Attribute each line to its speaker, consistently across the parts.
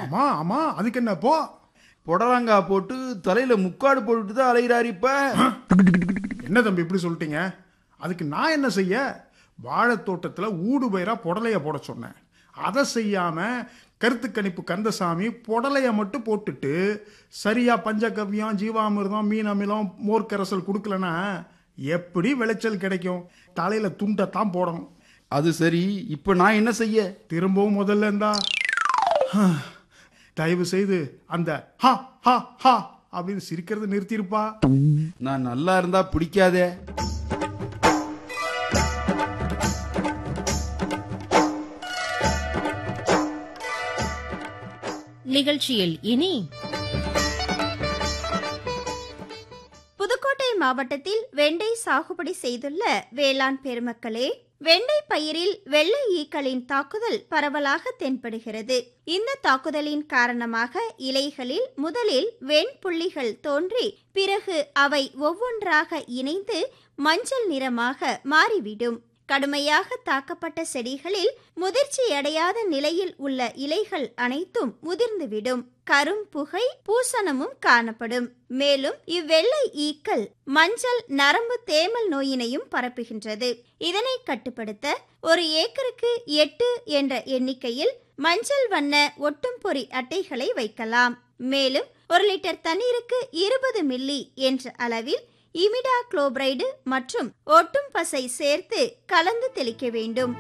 Speaker 1: ஆமா ஆமா அதுக்கு என்ன போ
Speaker 2: புடலங்காய் போட்டு தலையில முக்காடு போட்டுட்டு தான் அலைகிறாரு இப்ப
Speaker 1: என்ன தம்பி இப்படி சொல்லிட்டீங்க அதுக்கு நான் என்ன செய்ய வாழைத்தோட்டத்தில் ஊடு பயிரா புடலைய போட சொன்னேன் அதை செய்யாம கருத்து கணிப்பு கந்தசாமி புடலைய மட்டும் போட்டுட்டு சரியா பஞ்சகவ்யம் ஜீவாமிர்தம் மீன் அமிலம் மோர்க்கரசல் கொடுக்கலனா எப்படி விளைச்சல் கிடைக்கும் தலையில துண்டத்தான் போடணும்
Speaker 2: அது சரி இப்ப நான் என்ன செய்ய
Speaker 1: திரும்பவும் முதல்ல இருந்தா தயவு செய்து அந்த ஹா ஹா ஹா அப்படின்னு சிரிக்கிறது நிறுத்தியிருப்பா
Speaker 2: நான் நல்லா இருந்தா பிடிக்காதே
Speaker 3: நிகழ்ச்சியில் இனி
Speaker 4: புதுக்கோட்டை மாவட்டத்தில் வெண்டை சாகுபடி செய்துள்ள வேளாண் பெருமக்களே வெண்டை பயிரில் வெள்ளை ஈக்களின் தாக்குதல் பரவலாக தென்படுகிறது இந்த தாக்குதலின் காரணமாக இலைகளில் முதலில் வெண்புள்ளிகள் தோன்றி பிறகு அவை ஒவ்வொன்றாக இணைந்து மஞ்சள் நிறமாக மாறிவிடும் கடுமையாக தாக்கப்பட்ட செடிகளில் முதிர்ச்சியடையாத நிலையில் உள்ள இலைகள் அனைத்தும் முதிர்ந்துவிடும் கரும் புகை பூசணமும் காணப்படும் மேலும் இவ்வெள்ளை ஈக்கள் மஞ்சள் நரம்பு தேமல் நோயினையும் பரப்புகின்றது இதனை கட்டுப்படுத்த ஒரு ஏக்கருக்கு எட்டு என்ற எண்ணிக்கையில் மஞ்சள் வண்ண ஒட்டும் பொறி அட்டைகளை வைக்கலாம் மேலும் ஒரு லிட்டர் தண்ணீருக்கு இருபது மில்லி என்ற அளவில் இமிடா குளோபரைடு மற்றும் ஒட்டும் பசை சேர்த்து கலந்து தெளிக்க வேண்டும்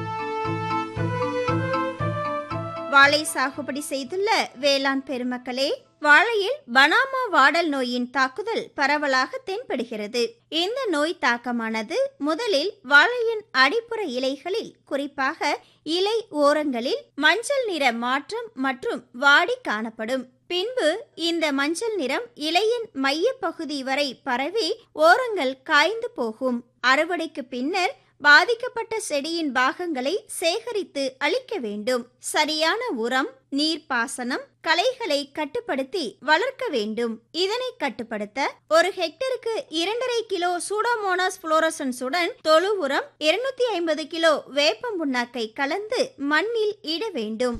Speaker 4: வாழை சாகுபடி செய்துள்ள வேளாண் பெருமக்களே வாழையில் பனாமா வாடல் நோயின் தாக்குதல் பரவலாக தென்படுகிறது இந்த நோய் தாக்கமானது முதலில் வாழையின் அடிப்புற இலைகளில் குறிப்பாக இலை ஓரங்களில் மஞ்சள் நிற மாற்றம் மற்றும் வாடி காணப்படும் பின்பு இந்த மஞ்சள் நிறம் இலையின் மைய பகுதி வரை பரவி ஓரங்கள் காய்ந்து போகும் அறுவடைக்கு பின்னர் பாதிக்கப்பட்ட செடியின் பாகங்களை சேகரித்து அளிக்க வேண்டும் சரியான உரம் நீர்ப்பாசனம் களைகளை கட்டுப்படுத்தி வளர்க்க வேண்டும் இதனை கட்டுப்படுத்த ஒரு ஹெக்டருக்கு இரண்டரை கிலோ சூடோமோனாஸ் புளோரசன்ஸுடன் தொழு உரம் இருநூத்தி ஐம்பது கிலோ வேப்பம் புண்ணாக்கை கலந்து மண்ணில் இட வேண்டும்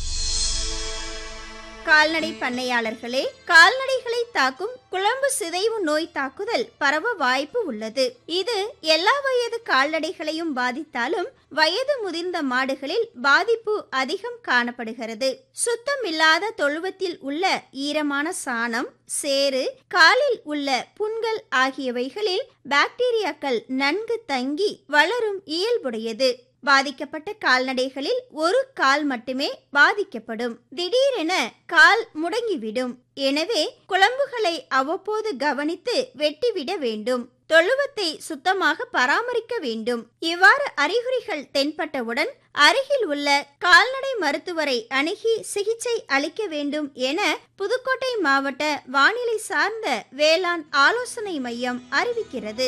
Speaker 4: கால்நடை பண்ணையாளர்களே கால்நடைகளை தாக்கும் குழம்பு சிதைவு நோய் தாக்குதல் பரவ வாய்ப்பு உள்ளது இது எல்லா வயது கால்நடைகளையும் பாதித்தாலும் வயது முதிர்ந்த மாடுகளில் பாதிப்பு அதிகம் காணப்படுகிறது சுத்தமில்லாத தொழுவத்தில் உள்ள ஈரமான சாணம் சேறு காலில் உள்ள புண்கள் ஆகியவைகளில் பாக்டீரியாக்கள் நன்கு தங்கி வளரும் இயல்புடையது பாதிக்கப்பட்ட கால்நடைகளில் ஒரு கால் மட்டுமே பாதிக்கப்படும் திடீரென கால் முடங்கிவிடும் எனவே குழம்புகளை அவ்வப்போது கவனித்து வெட்டிவிட வேண்டும் தொழுவத்தை சுத்தமாக பராமரிக்க வேண்டும் இவ்வாறு அறிகுறிகள் தென்பட்டவுடன் அருகில் உள்ள கால்நடை மருத்துவரை அணுகி சிகிச்சை அளிக்க வேண்டும் என புதுக்கோட்டை மாவட்ட வானிலை சார்ந்த வேளாண் ஆலோசனை மையம் அறிவிக்கிறது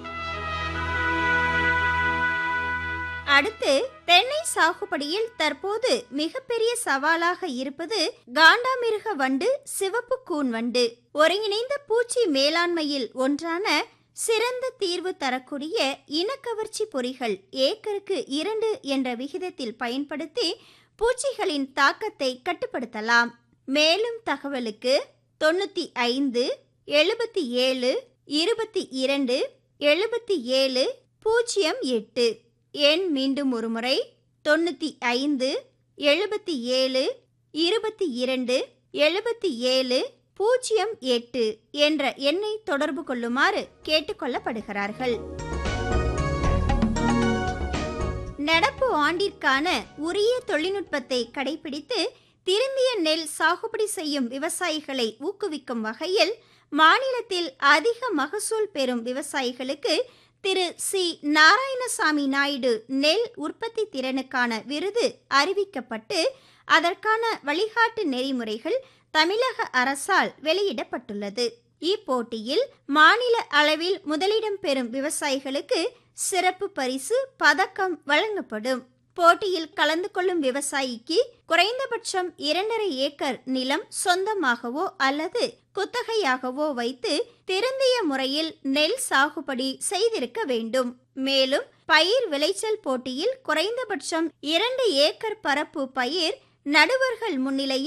Speaker 4: அடுத்து தென்னை சாகுபடியில் தற்போது மிகப்பெரிய சவாலாக இருப்பது காண்டாமிருக வண்டு சிவப்பு கூன் வண்டு ஒருங்கிணைந்த பூச்சி மேலாண்மையில் ஒன்றான சிறந்த தீர்வு தரக்கூடிய இனக்கவர்ச்சி பொறிகள் ஏக்கருக்கு இரண்டு என்ற விகிதத்தில் பயன்படுத்தி பூச்சிகளின் தாக்கத்தை கட்டுப்படுத்தலாம் மேலும் தகவலுக்கு தொண்ணூத்தி ஐந்து எழுபத்தி ஏழு இருபத்தி இரண்டு எழுபத்தி ஏழு பூஜ்ஜியம் எட்டு எண் மீண்டும் ஒருமுறை தொண்ணூற்றி ஐந்து எழுபத்தி ஏழு இருபத்தி இரண்டு எழுபத்தி ஏழு பூஜ்ஜியம் எட்டு என்ற எண்ணை தொடர்பு கொள்ளுமாறு கேட்டுக்கொள்ளப்படுகிறார்கள் நடப்பு ஆண்டிற்கான உரிய தொழில்நுட்பத்தை கடைபிடித்து திரும்பிய நெல் சாகுபடி செய்யும் விவசாயிகளை ஊக்குவிக்கும் வகையில் மாநிலத்தில் அதிக மகசூல் பெறும் விவசாயிகளுக்கு திரு சி நாராயணசாமி நாயுடு நெல் உற்பத்தி திறனுக்கான விருது அறிவிக்கப்பட்டு அதற்கான வழிகாட்டு நெறிமுறைகள் தமிழக அரசால் வெளியிடப்பட்டுள்ளது இப்போட்டியில் மாநில அளவில் முதலிடம் பெறும் விவசாயிகளுக்கு சிறப்பு பரிசு பதக்கம் வழங்கப்படும் போட்டியில் கலந்து கொள்ளும் விவசாயிக்கு குறைந்தபட்சம் இரண்டரை ஏக்கர் நிலம் சொந்தமாகவோ அல்லது குத்தகையாகவோ வைத்து திருந்திய முறையில் நெல் சாகுபடி செய்திருக்க வேண்டும் மேலும் பயிர் விளைச்சல் போட்டியில் குறைந்தபட்சம் இரண்டு ஏக்கர் பரப்பு பயிர் நடுவர்கள் முன்னிலையில்